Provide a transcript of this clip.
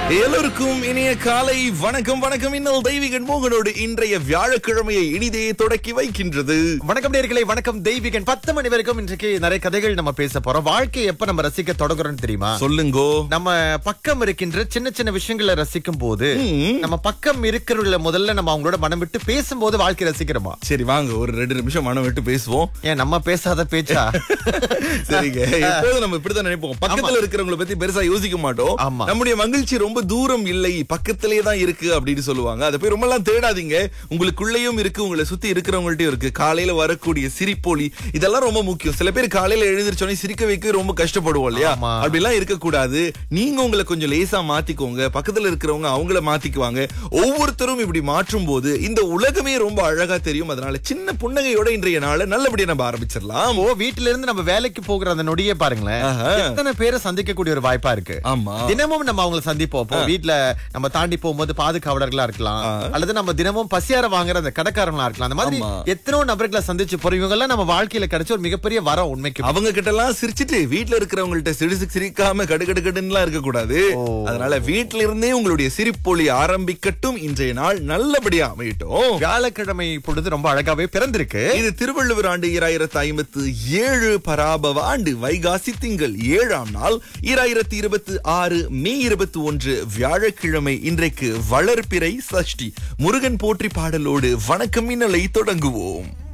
எல்லோருக்கும் இனிய காலை வணக்கம் வணக்கம் இன்னல் தெய்வீகன் மோகனோடு இன்றைய வியாழக்கிழமையை இனிதே தொடக்கி வைக்கின்றது வணக்கம் நேர்களே வணக்கம் தெய்வீகன் பத்து மணி வரைக்கும் இன்றைக்கு நிறைய கதைகள் நம்ம பேச போறோம் வாழ்க்கையை எப்ப நம்ம ரசிக்க தொடங்குறோம்னு தெரியுமா சொல்லுங்கோ நம்ம பக்கம் இருக்கின்ற சின்ன சின்ன விஷயங்களை ரசிக்கும் போது ம். நம்ம பக்கம் இருக்கிறவங்கள முதல்ல நம்ம அவங்களோட மனம் விட்டு பேசும்போது வாழ்க்கை ரசிக்கிறோமா சரி வாங்க ஒரு ரெண்டு நிமிஷம் மனம் விட்டு பேசுவோம் ஏன் நம்ம பேசாத பேச்சா சரிங்க எப்போதும் நம்ம இப்படிதான் நினைப்போம் பக்கத்துல இருக்கிறவங்கள பத்தி பெருசா யோசிக்க மாட்டோம் ஆமா. நம்முடைய மகிழ்ச்சி ரொம்ப தூரம் இல்லை பக்கத்திலே தான் இருக்கு அப்படின்னு சொல்லுவாங்க அதை போய் ரொம்ப எல்லாம் தேடாதீங்க உங்களுக்குள்ளேயும் இருக்கு உங்களை சுத்தி இருக்கிறவங்கள்ட்டயும் இருக்கு காலையில வரக்கூடிய சிரிப்பொலி இதெல்லாம் ரொம்ப முக்கியம் சில பேர் காலையில எழுந்திரிச்சோடனே சிரிக்க வைக்க ரொம்ப கஷ்டப்படுவோம் இல்லையா ஆமா. அப்படிலாம் இருக்கக்கூடாது நீங்க உங்களை கொஞ்சம் லேசா மாத்திக்கோங்க பக்கத்துல இருக்கிறவங்க அவங்கள மாத்திக்குவாங்க ஒவ்வொருத்தரும் இப்படி மாற்றும் போது இந்த உலகமே ரொம்ப அழகா தெரியும் அதனால சின்ன புன்னகையோட இன்றைய நாளை நல்லபடியா நம்ம ஆரம்பிச்சிடலாம் ஓ வீட்டுல இருந்து நம்ம வேலைக்கு போகிற அந்த நொடியே பாருங்களேன் ஆஹா. எத்தனை பேரை சந்திக்கக்கூடிய ஒரு வாய்ப்பா இருக்கு ஆமா தினமும் நம்ம அவங்கள சந்திப்போம் இப்போ வீட்ல நம்ம தாண்டி போகும்போது பாதுகாவலர்களா இருக்கலாம் அல்லது நம்ம தினமும் பசியார வாங்குற அந்த கடைக்காரங்களா இருக்கலாம் அந்த மாதிரி ஆமா. எத்தனோ நபர்களை சந்திச்சு போறோம் இவங்க எல்லாம் நம்ம வாழ்க்கையில கிடைச்ச ஒரு மிகப்பெரிய வரம் உண்மைக்கு அவங்க கிட்ட எல்லாம் சிரிச்சிட்டு வீட்ல இருக்கிறவங்கள்ட்ட சிரிச்சு சிரிக்காம கடுகடு கடுன்னுலாம் இருக்க கூடாது ஓ. அதனால வீட்ல இருந்தே உங்களுடைய சிரிப்பொலி ஆரம்பிக்கட்டும் இன்றைய நாள் நல்லபடியா அமையட்டும் வியாழக்கிழமை பொழுது ரொம்ப அழகாவே பிறந்திருக்கு இது திருவள்ளுவர் ஆண்டு ஈராயிரத்து ஐம்பத்து ஏழு பராபவ ஆண்டு வைகாசி திங்கள் ஏழாம் நாள் ஈராயிரத்தி இருபத்தி ஆறு மே இருபத்தி ஒன்று வியாழக்கிழமை இன்றைக்கு வளர்பிறை சஷ்டி முருகன் போற்றி பாடலோடு வணக்கம் மின்னலை தொடங்குவோம்